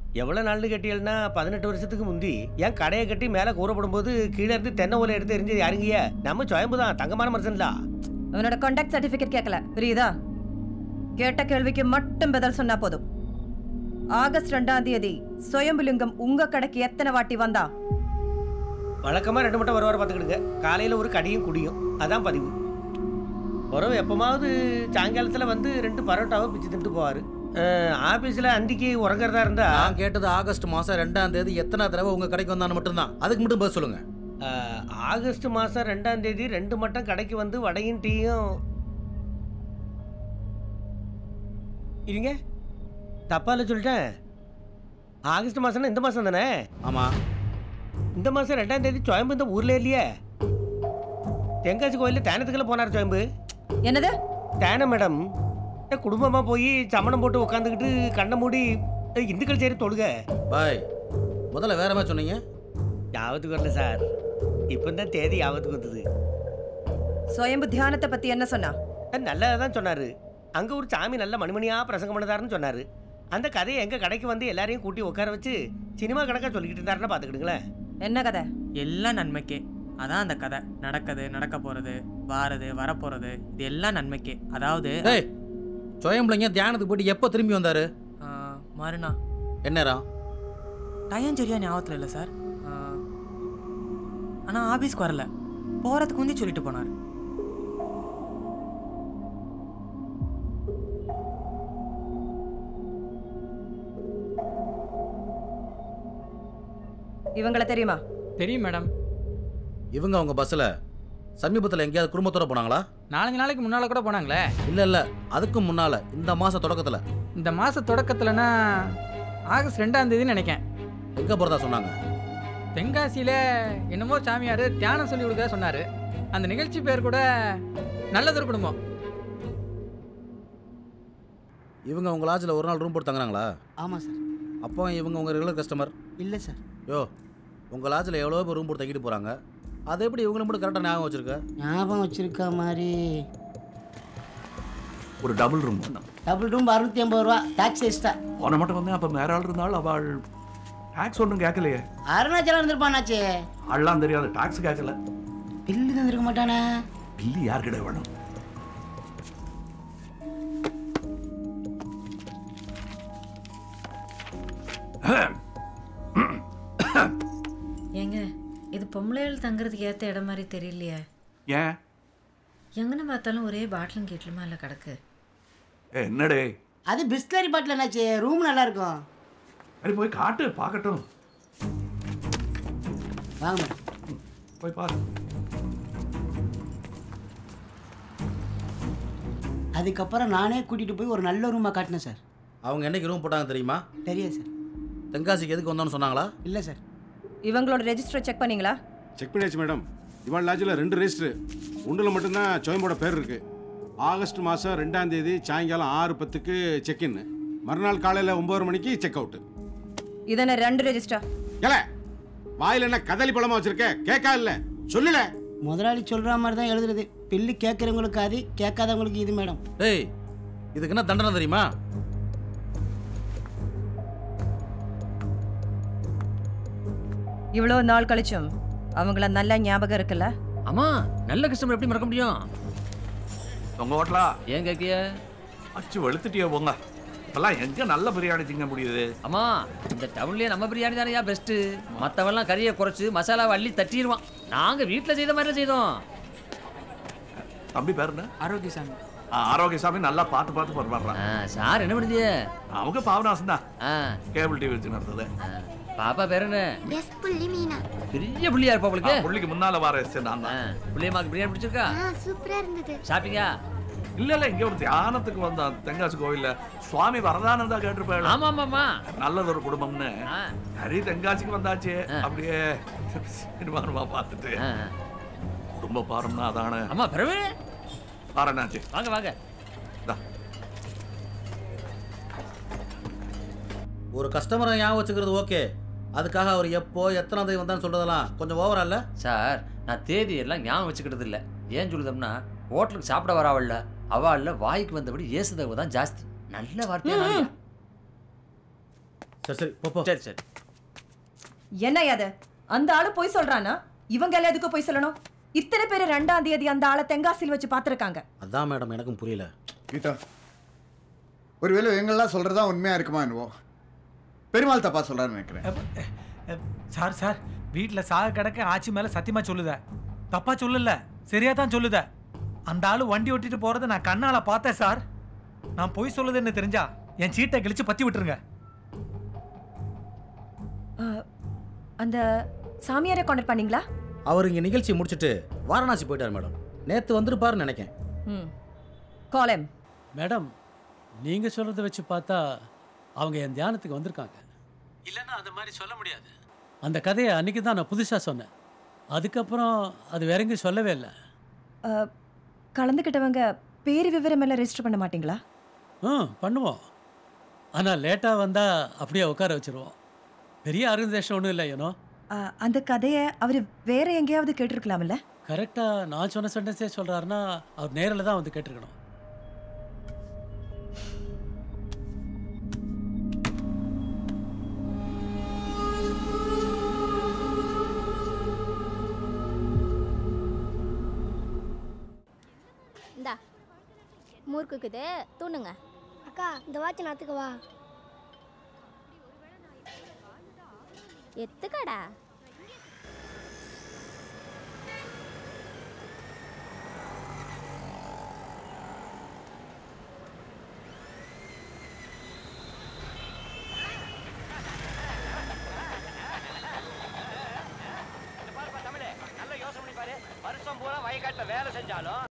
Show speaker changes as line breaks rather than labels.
எவ்வளோ நாள்னு கேட்டீங்கன்னா பதினெட்டு வருஷத்துக்கு முந்தி என் கடையை கட்டி மேலே கூறப்படும் போது கீழே இருந்து தென்னை ஓலை எடுத்து எரிஞ்சது யாருங்கய்ய நம்ம சுயம்பு தான் தங்கமான மனுஷன்ல
அவனோட கான்டாக்ட் சர்டிபிகேட் கேட்கல புரியுதா கேட்ட கேள்விக்கு மட்டும் பதில் சொன்னா போதும் ஆகஸ்ட் ரெண்டாம் தேதி சுயம்புலிங்கம் உங்க கடைக்கு எத்தனை வாட்டி வந்தா
வழக்கமாக ரெண்டு மட்டும் வருவார் பார்த்துக்கிடுங்க காலையில் ஒரு கடியும் குடியும் அதான் பதிவு உறவு எப்போமாவது சாயங்காலத்தில் வந்து ரெண்டு பரோட்டாவை பிச்சு தின்ட்டு போவார் ஆஃபீஸில் அந்திக்கு உறங்குறதா இருந்தா
நான் கேட்டது ஆகஸ்ட் மாசம் ரெண்டாம் தேதி எத்தனை தடவை உங்க கடைக்கு வந்தான்னு மட்டும்தான் அதுக்கு மட்டும் பதில் சொல்லுங்க
அஹ், ஆகஸ்ட் மாதம் ரெண்டாம் தேதி ரெண்டு மட்டும் கடைக்கு வந்து வடையும் டீயும் இருங்க தப்பால சொல்லிட்டேன் ஆகஸ்ட் மாதம்னா இந்த மாதம் தானே
ஆமா
இந்த மாதம் ரெண்டாம் தேதி சுயம்பு இந்த ஊர்ல இல்லையே தென்காசி கோயிலில் தேனத்துக்குள்ள போனார் சுயம்பு
என்னது
தேனை மேடம் குடும்பமாக போய் சமணம் போட்டு உட்காந்துக்கிட்டு கண்ணை மூடி அஹ், இந்துக்கள் சரி தொழுக
பாய் முதல்ல வேற மாதிரி சொன்னீங்க
யாவத்துக்கு வரல சார் இப்போ தான் தேதி யாவத்துக்கு வந்தது
சுயம்பு தியானத்தை பத்தி என்ன சொன்னா
நல்லதாக தான் சொன்னார் அங்கே ஒரு சாமி நல்ல மணிமணியாக பிரசங்கம் பண்ணதாருன்னு சொன்னார் அந்த கதையை எங்கள் கடைக்கு வந்து எல்லாரையும் கூட்டி உட்கார வச்சு சினிமா கணக்காக சொல்லிக்கிட்டு இருந்தாருன்னா பார்த்துக்கிடுங்களேன்
என்ன கதை
எல்லாம் நன்மைக்கே அதான் அந்த கதை நடக்குது நடக்க போறது வாரது வரப்போறது இது எல்லாம் நன்மைக்கே அதாவது
டேய் சுயம்பிள்ளைங்க தியானத்துக்கு போயிட்டு எப்போ திரும்பி வந்தாரு
ஆ, மறுநாள்
எந்நேரம்
டைம் சரியா ஞாபகத்தில் இல்லை சார் ஆ, ஆனா ஆபீஸ்க்கு வரல போறதுக்கு முந்தி சொல்லிட்டு போனார்
இவங்கள தெரியுமா
தெரியும் மேடம்
இவங்க அவங்க பஸ்ஸில் சமீபத்தில் எங்கேயாவது குடும்பத்தோட போனாங்களா
நாலஞ்சு நாளைக்கு முன்னால் கூட போனாங்களே
இல்லை இல்லை அதுக்கும் முன்னால் இந்த மாத தொடக்கத்தில்
இந்த மாத தொடக்கத்துலனா ஆகஸ்ட் ரெண்டாம் தேதின்னு நினைக்கேன்
எங்கே போகிறதா சொன்னாங்க
தென்காசியில் என்னமோ சாமியார் தியானம் சொல்லி கொடுக்க சொன்னார் அந்த நிகழ்ச்சி பேர் கூட நல்லதொரு குடும்பம்
இவங்க உங்க லாட்ஜில் ஒரு நாள் ரூம் போட்டு தங்குறாங்களா
ஆமாம் சார்
அப்போ இவங்க உங்கள் ரெகுலர் கஸ்டமர்
இல்லை சார்
யோ உங்கள் லாட்ஜில் எவ்வளோ பேர் ரூம் போட்டு தங்கிட்டு போகிறாங்க அதை எப்படி இவங்களை மட்டும் கரெக்டாக ஞாபகம் வச்சிருக்க
ஞாபகம் வச்சிருக்க மாதிரி
ஒரு டபுள் ரூம் தான்
டபுள் ரூம் அறுநூத்தி ஐம்பது ரூபா டாக்ஸ் எக்ஸ்ட்ரா
போன மட்டும் வந்தேன் அப்போ வேற ஆள் இருந்தால் அவள் டாக்ஸ் ஒன்றும் கேட்கலையே
அருணாச்சலம் இருந்திருப்பானாச்சே
ஆள்லாம் தெரியாது டாக்ஸ் கேட்கல
பில்லு தந்திருக்க மாட்டானே
பில்லு யார்கிட்ட வேணும்
ஏங்க இது பொம்பளைகள் தங்குறதுக்கு ஏற்ற இடம் மாதிரி தெரியலையே
ஏன்
எங்கன்னு பார்த்தாலும் ஒரே பாட்டிலும் கீட்டலுமா இல்லை கிடக்கு
ஏ, என்னடே
அது பிஸ்லரி பாட்டில் என்னாச்சு ரூம் நல்லா இருக்கும்
சரி போய் காட்டு பார்க்கட்டும்
வாங்க
போய் பாரு
அதுக்கப்புறம் நானே கூட்டிகிட்டு போய் ஒரு நல்ல ரூமாக காட்டினேன் சார்
அவங்க என்னைக்கு ரூம் போட்டாங்க தெரியுமா
தெரியாது சார்
தென்காசிக்கு எதுக்கு வந்தோன்னு சொன்னாங்களா
இல்லை சார்
இவங்களோட ரெஜிஸ்டர் செக் பண்ணீங்களா
செக் பண்ணியாச்சு மேடம் இவாள் லாட்ஜில் ரெண்டு ரெஜிஸ்டர் ஒன்றில் மட்டும்தான் சுயம்போட பேர் இருக்கு ஆகஸ்ட் மாதம் ரெண்டாம் தேதி சாயங்காலம் ஆறு பத்துக்கு செக்இன் மறுநாள் காலையில் ஒம்பது மணிக்கு செக் அவுட்டு
இதென்ன ரெண்டு ரெஜிஸ்டர்
ஏல வாயில் என்ன கதலி பழமா வச்சிருக்க கேட்கா இல்லை சொல்லல
முதலாளி சொல்கிற மாதிரி தான் எழுதுறது பில்லு கேட்குறவங்களுக்கு அது கேட்காதவங்களுக்கு இது மேடம்
டேய் இதுக்கு என்ன தண்டனை தெரியுமா
இவ்வளோ நாள் கழிச்சும் அவங்கள நல்ல ஞாபகம் இருக்குல்ல
அம்மா நல்ல கஸ்டமர் எப்படி மறக்க முடியும்
உங்க ஹோட்டலா
ஏன் கேக்கிய
அச்சு வெளுத்துட்டியோ போங்க இப்பெல்லாம் எங்க நல்ல பிரியாணி திங்க முடியுது
அம்மா இந்த டவுன்லயே நம்ம பிரியாணி தானையா பெஸ்ட் மத்தவெல்லாம் கறியை குறைச்சு மசாலாவை அள்ளி தட்டிடுவான் நாங்க வீட்ல செய்த மாதிரி செய்தோம்
தம்பி பேர் என்ன
ஆரோக்கியசாமி
ஆ, ஆரோக்கியசாமி நல்லா பார்த்து பார்த்து பரவாயில்ல
ஆ, சார் என்ன பண்ணுது
அவங்க பாவனாசன் தான்
ஆ,
கேபிள் டிவி வச்சு நடந்தது
ஆ. பாப்பா பேர் என்ன
எஸ் புள்ளி மீனா
பெரிய புள்ளியா இருப்பா உங்களுக்கு
புள்ளிக்கு முன்னால வர எஸ் நான்
ஆ,
தான்
புள்ளியம்மாக்கு பிரியாணி பிடிச்சிருக்கா
ஆ சூப்பரா இருந்தது
ஷாப்பிங்கா
இல்ல இல்ல இங்க ஒரு தியானத்துக்கு வந்தான் தென்காசி கோவில்ல சுவாமி வரதானந்தா கேட்டிருப்பாரு
ஆமா ஆமாமா
நல்லது ஒரு குடும்பம்னு
ஆ,
நிறைய தென்காசிக்கு வந்தாச்சு
ஆ.
அப்படியே சினிமா பார்த்துட்டு
ஆ.
குடும்ப பாரம்னா அதானே
அம்மா பிறகு
பாருனாச்சு
வாங்க வாங்க
ஒரு கஸ்டமரை ஞாபகம் வச்சுக்கிறது ஓகே அதுக்காக அவர் எப்போ எத்தனை தேதி வந்தான்னு சொல்றதெல்லாம் கொஞ்சம் ஓவரா இல்ல
சார் நான் தேதி எல்லாம் ஞாபகம் வச்சுக்கிட்டது இல்லை ஏன் சொல்லுதம்னா ஹோட்டலுக்கு சாப்பிட வராவல்ல அவள்ல வாய்க்கு வந்தபடி ஏசுதவு தான் ஜாஸ்தி நல்ல வார்த்தையா
சரி சரி போ போ
சரி சரி
என்ன அது அந்த ஆளு போய் சொல்றானா இவங்க எல்லாம் எதுக்கு போய் சொல்லணும் இத்தனை பேர் ரெண்டாம் தேதி அந்த ஆளை தென்காசியில் வச்சு பார்த்துருக்காங்க
அதான் மேடம் எனக்கும் புரியல
கீதா ஒருவேளை இவங்கெல்லாம் சொல்றதா உண்மையா இருக்குமா என்னவோ பெருமாள் தப்பா சொல்றாருன்னு நினைக்கிறேன்
சார் சார் வீட்டில் சாக கிடக்க ஆச்சி மேலே சத்தியமாக சொல்லுத தப்பா சொல்லல சரியா தான் சொல்லுத அந்த ஆளு வண்டி ஓட்டிட்டு போறதை நான் கண்ணால பார்த்தேன் சார் நான் பொய் சொல்லுதுன்னு தெரிஞ்சா என் சீட்டை கிழிச்சு பத்தி விட்டுருங்க
அஹ், அந்த சாமியாரை கான்டாக்ட் பண்ணீங்களா
அவர் இங்கே நிகழ்ச்சி முடிச்சுட்டு வாரணாசி போயிட்டார் மேடம் நேற்று வந்திருப்பாருன்னு நினைக்கேன்
ம் காலம்
மேடம் நீங்க சொல்றத வச்சு பார்த்தா அவங்க என் தியானத்துக்கு வந்திருக்காங்க இல்லைன்னா அந்த மாதிரி சொல்ல முடியாது அந்த கதையை அன்னைக்கு தான் நான் புதுசாக சொன்னேன் அதுக்கப்புறம் அது வேற எங்கேயும் சொல்லவே இல்லை
அஹ், கலந்துக்கிட்டவங்க பேர் விவரம் எல்லாம் ரெஜிஸ்டர் பண்ண மாட்டீங்களா
ம் பண்ணுவோம் ஆனால் லேட்டாக வந்தால் அப்படியே உட்கார வச்சிருவோம் பெரிய ஆர்கனைசேஷன் ஒன்றும் இல்லை ஏனோ
அஹ், அந்த கதையை அவர் வேற எங்கேயாவது கேட்டிருக்கலாம்ல
கரெக்டாக நான் சொன்ன சென்டென்ஸே சொல்கிறாருன்னா அவர் நேரில் தான் வந்து கேட்டிருக்கணும்
இந்தா மூர்க்குக்குது தூணுங்க அக்கா இந்த வாட்ச் நாத்துக்கவா எத்துக்கடா
நல்ல யோசனை பண்ணி பாரு வருஷம் பூரா வயக்காட்டுல வேலை செஞ்சாலும்